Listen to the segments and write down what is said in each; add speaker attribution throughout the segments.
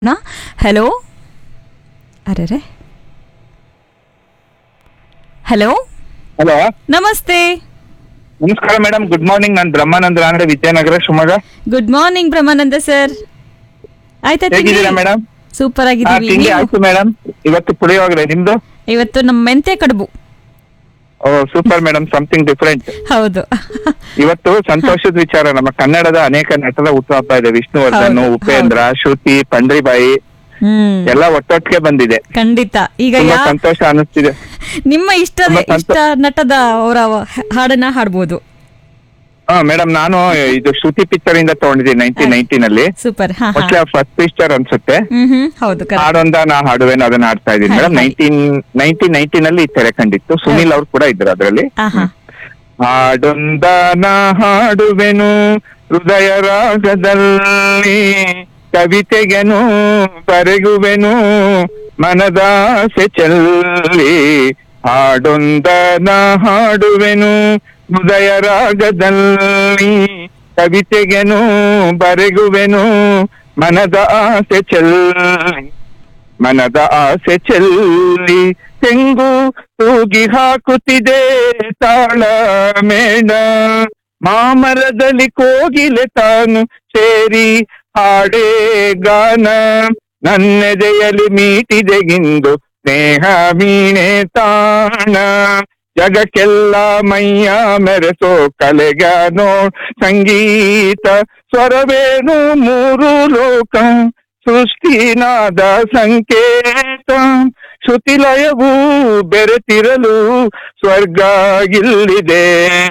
Speaker 1: ನಾ ಹಲೋ ಅರೆ hello
Speaker 2: hello
Speaker 1: ನಮಸ್ತೆ
Speaker 2: ನಮಸ್ಕಾರ ಮೇಡಮ್ ಗುಡ್ ಮಾರ್ನಿಂಗ್ ನಾನು Brahmananda Ranade Vidyanagar Shivamogga
Speaker 1: good morning Brahmananda sir ಆಯ್ತಾ
Speaker 2: ಹೇಗಿದ್ದೀರಾ ಮೇಡಮ್
Speaker 1: ಸೂಪರ್
Speaker 2: ಹಾ
Speaker 1: ಆಗಿದ್ದೀವಿ
Speaker 2: ತಿಂಡಿ
Speaker 1: ನೀವು?
Speaker 2: ಆಯ್ತು ಮೇಡಮ್ ಇವತ್ತು ಪುಳಿಯೋಗರೆ ನಿಮ್ದು
Speaker 1: ಇವತ್ತು ನಮ್ಮ ಮೆಂತೆ ಕಡುಬು
Speaker 2: oh super madam something different
Speaker 1: ಹೌದು
Speaker 2: ಇವತ್ತು ಸಂತೋಷದ ವಿಚಾರ ನಮ್ಮ ಕನ್ನಡದ ಅನೇಕ ನಟರ ಹುಟ್ಟುಹಬ್ಬ ಇದೆ ವಿಷ್ಣುವರ್ಧನ್
Speaker 1: ಹೌದು,
Speaker 2: ಉಪೇಂದ್ರ ಶ್ರುತಿ ಪಂಡ್ರಿಬಾಯಿ
Speaker 1: ಹ್ಮ್
Speaker 2: ಎಲ್ಲ ಒಟ್ಟೊಟ್ಟಿಗೆ ಬಂದಿದೆ
Speaker 1: ಖಂಡಿತ ಈಗ
Speaker 2: ತುಂಬಾ
Speaker 1: ಯಾ
Speaker 2: ಸಂತೋಷ ಅನಿಸ್ತಿದೆ
Speaker 1: ನಿಮ್ಮ ಇಷ್ಟದ
Speaker 2: ತುಂಬಾ ಸಂತೋ-
Speaker 1: ಇಷ್ಟ ನಟದ ಅವರ ಹಾಡನ್ನ ಹಾಡ್ಬೋದು
Speaker 2: ಹಾ ಮೇಡಮ್ ನಾನು ಇದು ಶ್ರುತಿ ಪಿಕ್ಚರ್ ಇಂದ ತಗೊಂಡಿದ್ದೀನಿ ನೈನ್ಟೀನ್ ನೈನ್ಟೀನ್ ಅಲ್ಲಿ
Speaker 1: ಸೂಪರ್ ಹಾ ಹಾ
Speaker 2: ಮೋಸ್ಟ್ಲಿ ಫಸ್ಟ್ ಪಿಕ್ಚರ್ ಅನ್ಸುತ್ತೆ
Speaker 1: ಹ್ಮ್ ಹ್ಮ್ ಹೌದು correct.
Speaker 2: ಹಾಡೊಂದ ನಾ ಹಾಡುವೇನು ಅದನ್ನ ಹಾಡ್ತಾ ಇದ್ದೀನಿ
Speaker 1: ಹಾಡಿ,
Speaker 2: ಮೇಡಮ್
Speaker 1: ಹಾಡಿ.
Speaker 2: ನೈನ್ಟೀನ್ ನೈನ್ಟೀನ್ ನೈನ್ಟೀನ್ ಅಲ್ಲಿ ತೆರೆ ಕಂಡಿತ್ತು ಸುನಿಲ್ ಅವ್ರು ಕೂಡ ಇದ್ರು ಅದರಲ್ಲಿ
Speaker 1: ಆ ಹಾ
Speaker 2: ಹಾಡೊಂದನ ಹಾಡುವೆನು ಹೃದಯ ರಾಗದಲ್ಲಿ ಕವಿತೆಗೆನು ಬರೆಗುವೆನು ಮನದಾಸೆ ಚೆಲ್ಲಿ ಹಾಡೊಂದನ ಹಾಡುವೆನು ಹೃದಯ ರಾಗದಲ್ಲಿ ಕವಿತೆಗೆನು ಬರೆಗುವೆನು ಮನದ ಆಸೆ ಚೆಲ್ಲಿ ಮನದ ಆಸೆ ಚೆಲ್ಲಿ ತೆಂಗು ತೂಗಿ ಹಾಕುತ್ತಿದೆ ತಾಳ ಮೇಣ ಮಾಮರದಲ್ಲಿ ಕೋಗಿಲೆ ತಾನು ಸೇರಿ ಹಾಡೇ ಗಾನ ನನ್ನೆದೆಯಲ್ಲಿ ಮೀಟಿದೆಗಿಂದು ಸ್ನೇಹ ಮೀಣೆ ತಾಣ ಜಗಕ್ಕೆಲ್ಲ ಮೈಯ ಮೆರೆಸೋ ಕಲೆಗಾನೋ ಸಂಗೀತ ಸ್ವರವೇನು ಮೂರು ಲೋಕ ಸೃಷ್ಟಿನಾದ ಸಂಕೇತ ಶ್ರುತಿಲಯವು ಬೆರೆತಿರಲು ಸ್ವರ್ಗ ಇಲ್ಲಿದೆ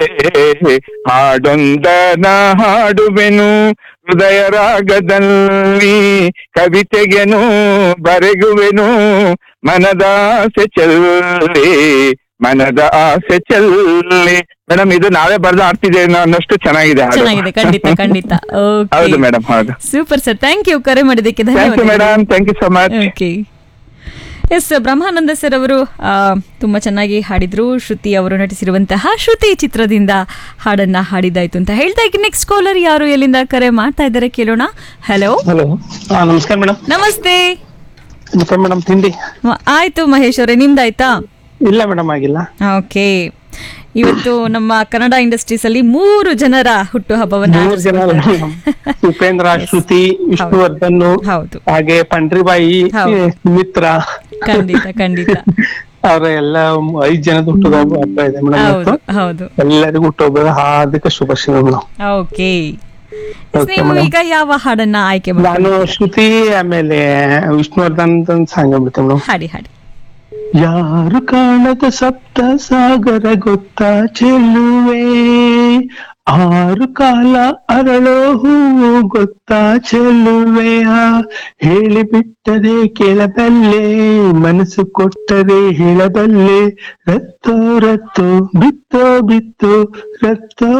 Speaker 2: ಹಾಡೊಂದನ ಹಾಡುವೆನು ಹೃದಯ ರಾಗದಲ್ಲಿ ಕವಿತೆಗೆನು ಬರೆಗುವೆನು ಮನದ ಆಸೆ ಚೆಲ್ಲಿ ಮನದ ಆಸೆ ಚೆಲ್ಲಿ ಮೇಡಮ್ ಇದು ನಾಳೆ ಬರ್ದು ಆಡ್ತಿದೆ ಅನ್ನೋಷ್ಟು ಚೆನ್ನಾಗಿದೆ ಹಾಡು.
Speaker 1: ಚೆನ್ನಾಗಿದೆ ಖಂಡಿತ ಖಂಡಿತ
Speaker 2: ಹೌದು ಮೇಡಮ್ ಹೌದು
Speaker 1: ಸೂಪರ್ ಸರ್ ಥ್ಯಾಂಕ್ ಯು ಕರೆ ಮಾಡಿದ್ದಕ್ಕೆ
Speaker 2: ಥ್ಯಾಂಕ್ ಯು
Speaker 1: ಧನ್ಯವಾದ
Speaker 2: madam thank you so much
Speaker 1: okay yes Brahmananda sir ಅವರು ಆ, ತುಂಬಾ ಚೆನ್ನಾಗಿ ಹಾಡಿದ್ರು ಶ್ರುತಿ ಅವರು ನಟಿಸಿರುವಂತಹ ಶ್ರುತಿ ಚಿತ್ರದಿಂದ ಹಾಡನ್ನ ಹಾಡಿದಾಯ್ತು ಅಂತ ಹೇಳ್ತಾ ಈಗ ನೆಕ್ಸ್ಟ್ ಕಾಲರ್ ಯಾರು ಎಲ್ಲಿಂದ ಕರೆ ಮಾಡ್ತಾ ಇದ್ದಾರೆ ಕೇಳೋಣ ಹಲೋ
Speaker 3: ಹಲೋ ಹಾ ನಮಸ್ಕಾರ ಮೇಡಮ್
Speaker 1: ನಮಸ್ತೆ
Speaker 3: ಮತ್ತೆ ಮೇಡಮ್ ತಿಂಡಿ
Speaker 1: ಮ- ಆಯ್ತು ಮಹೇಶ್ ಅವರೇ ನಿಮ್ದಾಯ್ತಾ
Speaker 3: ಇಲ್ಲ ಮೇಡಮ್ ಆಗಿಲ್ಲ
Speaker 1: ಓಕೆ ಇವತ್ತು ನಮ್ಮ ಕನ್ನಡ ಇಂಡಸ್ಟ್ರೀಸ್ ಅಲ್ಲಿ ಮೂರು ಜನರ ಹುಟ್ಟು ಹಬ್ಬವನ್ನ
Speaker 3: ಮೂರು ಜನ ಅಲ್ಲ madam. ಉಪೇಂದ್ರ ಶ್ರುತಿ ವಿಷ್ಣುವರ್ಧನ್
Speaker 1: ಹೌದು
Speaker 3: ಹಾಗೆ ಪಂಡ್ರಿಬಾಯಿ
Speaker 1: ಹೌದು.
Speaker 3: ಸುಮಿತ್ರ
Speaker 1: ಖಂಡಿತ ಖಂಡಿತ
Speaker 3: ಅವರ ಎಲ್ಲ ಐದ್ ಜನದ ಹುಟ್ಟುಹಬ್ಬ ಹಬ್ಬ ಇದೆ ಮೇಡಮ್
Speaker 1: ಹೌದು ಹೌದು
Speaker 3: ಎಲ್ಲರಿಗೂ ಹುಟ್ಟುಹಬ್ಬದ ಹಾರ್ದಿಕ ಶುಭಾಶಯ ಮೇಡಮ್
Speaker 1: ಓಕೆ
Speaker 3: Okay,
Speaker 1: ನೀವು
Speaker 3: madam.
Speaker 1: ಈಗ ಯಾವ ಹಾಡನ್ನ ಆಯ್ಕೆ ಮಾಡಿ
Speaker 3: ನಾನು ಶ್ರುತಿ ಆಮೇಲೆ ವಿಷ್ಣುವರ್ಧನ್ ಸಾಂಗ್ ಹೇಳ್ಬಿಡ್ತೇನೆ ಮೇಡಮ್
Speaker 1: ಹಾಡಿ ಹಾಡಿ
Speaker 3: ಯಾರು ಕಾಣದ ಸಪ್ತ ಸಾಗರ ಗೊತ್ತಾ ಚೆಲ್ಲುವೆ ಆರು ಕಾಲ ಅರಳೋ ಹೂವು ಗೊತ್ತಾ ಚೆಲ್ಲುವೆಯ ಹೇಳಿಬಿಟ್ಟರೆ ಕೇಳಬಲ್ಲೆ ಮನಸ್ಸು ಕೊಟ್ಟರೆ ಹೇಳಬಲ್ಲೆ ರತ್ತೋ ರತ್ತೋ ಬಿತ್ತೋ ಬಿತ್ತೋ ರತ್ತೋ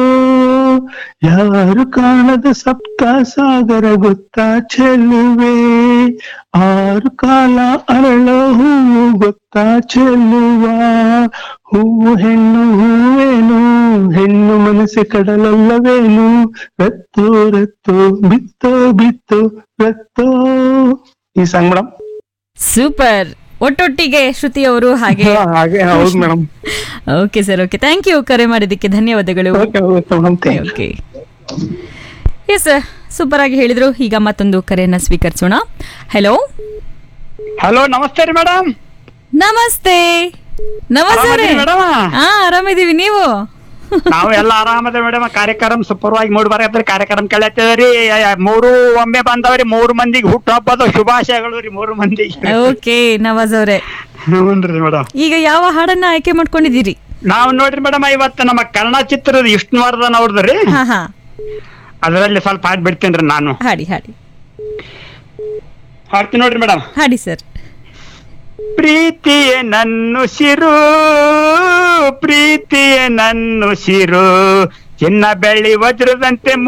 Speaker 3: ಯಾರು ಕಾಣದ ಸಪ್ತ ಸಾಗರ ಗೊತ್ತಾ ಚೆಲ್ಲುವೆ ಆರು ಕಾಲ ಅರಳೋ ಹೂವು ಗೊತ್ತಾ ಚೆಲ್ಲುವ ಹೂವು ಹೆಣ್ಣು ಹೂವೇನು ಹೆಣ್ಣು ಮನಸ್ಸೆ ಕಡಲಲ್ಲವೇನು ರತ್ತೋ ರತ್ತೋ ಬಿತ್ತೋ ಬಿತ್ತೋ ರತ್ತೋ ಈ ಸಾಂಗ್ ಮೇಡಮ್
Speaker 1: ಸೂಪರ್ ಒಟ್ಟೊಟ್ಟಿಗೆ ಶ್ರುತಿ ಅವರು ಹಾಗೆ
Speaker 3: ಹಾಗೆ ಹೌದು madam
Speaker 1: okay sir okay thank you ಕರೆ ಮಾಡಿದ್ದಕ್ಕೆ ಧನ್ಯವಾದಗಳು
Speaker 3: okay okay madam thank
Speaker 1: okay yes super ಆಗಿ ಹೇಳಿದ್ರು ಈಗ ಮತ್ತೊಂದು ಕರೆಯನ್ನ ಸ್ವೀಕರಿಸೋಣ ಹಲೋ
Speaker 4: ಹಲೋ ನಮಸ್ತೆ ರೀ ಮೇಡಮ್
Speaker 1: ನಮಸ್ತೆ ನಮಸ್ತೆ
Speaker 4: ಮೇಡಮ್
Speaker 1: ಹಾ ಆರಾಮಿದೀವಿ ನೀವು
Speaker 4: ನಾವು ಎಲ್ಲ ಆರಾಮದ ಮೇಡಮ್ ಕಾರ್ಯಕ್ರಮ ಸೂಪರ್ವಾಗಿ ಮೂಡ್ ಬರತ್ರಿ ಕಾರ್ಯಕ್ರಮ ಕೇಳತ್ತೇವ್ರಿ ಮೂರು ಒಮ್ಮೆ ಬಂದವ್ರಿ ಮೂರು ಮಂದಿಗೆ ಹುಟ್ಟು ಹಬ್ಬದ ಶುಭಾಶಯಗಳು ರೀ ಮೂರು ಮಂದಿಗೆ
Speaker 1: ಓಕೆ ನವಾಜ್ ಅವರೇ
Speaker 4: ಹ್ಞೂನ್ರಿ ಮೇಡಮ್
Speaker 1: ಈಗ ಯಾವ ಹಾಡನ್ನ ಆಯ್ಕೆ ಮಾಡ್ಕೊಂಡಿದ್ದೀರಿ
Speaker 4: ನಾವು ನೋಡ್ರಿ ಮೇಡಮ್ ಇವತ್ತು ನಮ್ಮ ಕನ್ನಡ ಚಿತ್ರದ ವಿಷ್ಣುವರ್ಧನ್ ಅವ್ರದ್ರಿ
Speaker 1: ಹಾ ಹಾ
Speaker 4: ಅದರಲ್ಲಿ ಸ್ವಲ್ಪ ಹಾಡ್ ಬಿಡ್ತೇನ್ರಿ ನಾನು
Speaker 1: ಹಾಡಿ ಹಾಡಿ
Speaker 4: ಹಾಡ್ತೀನಿ ನೋಡ್ರಿ ಮೇಡಮ್
Speaker 1: ಹಾಡಿ ಸರ್
Speaker 4: ಪ್ರೀತಿಯೇ ನನ್ನು ಶಿರು ಪ್ರೀತಿಯೇ ನನ್ನು ಶಿರು ಚಿನ್ನ ಬೆಳ್ಳಿ ವಜ್ರದಂತೆ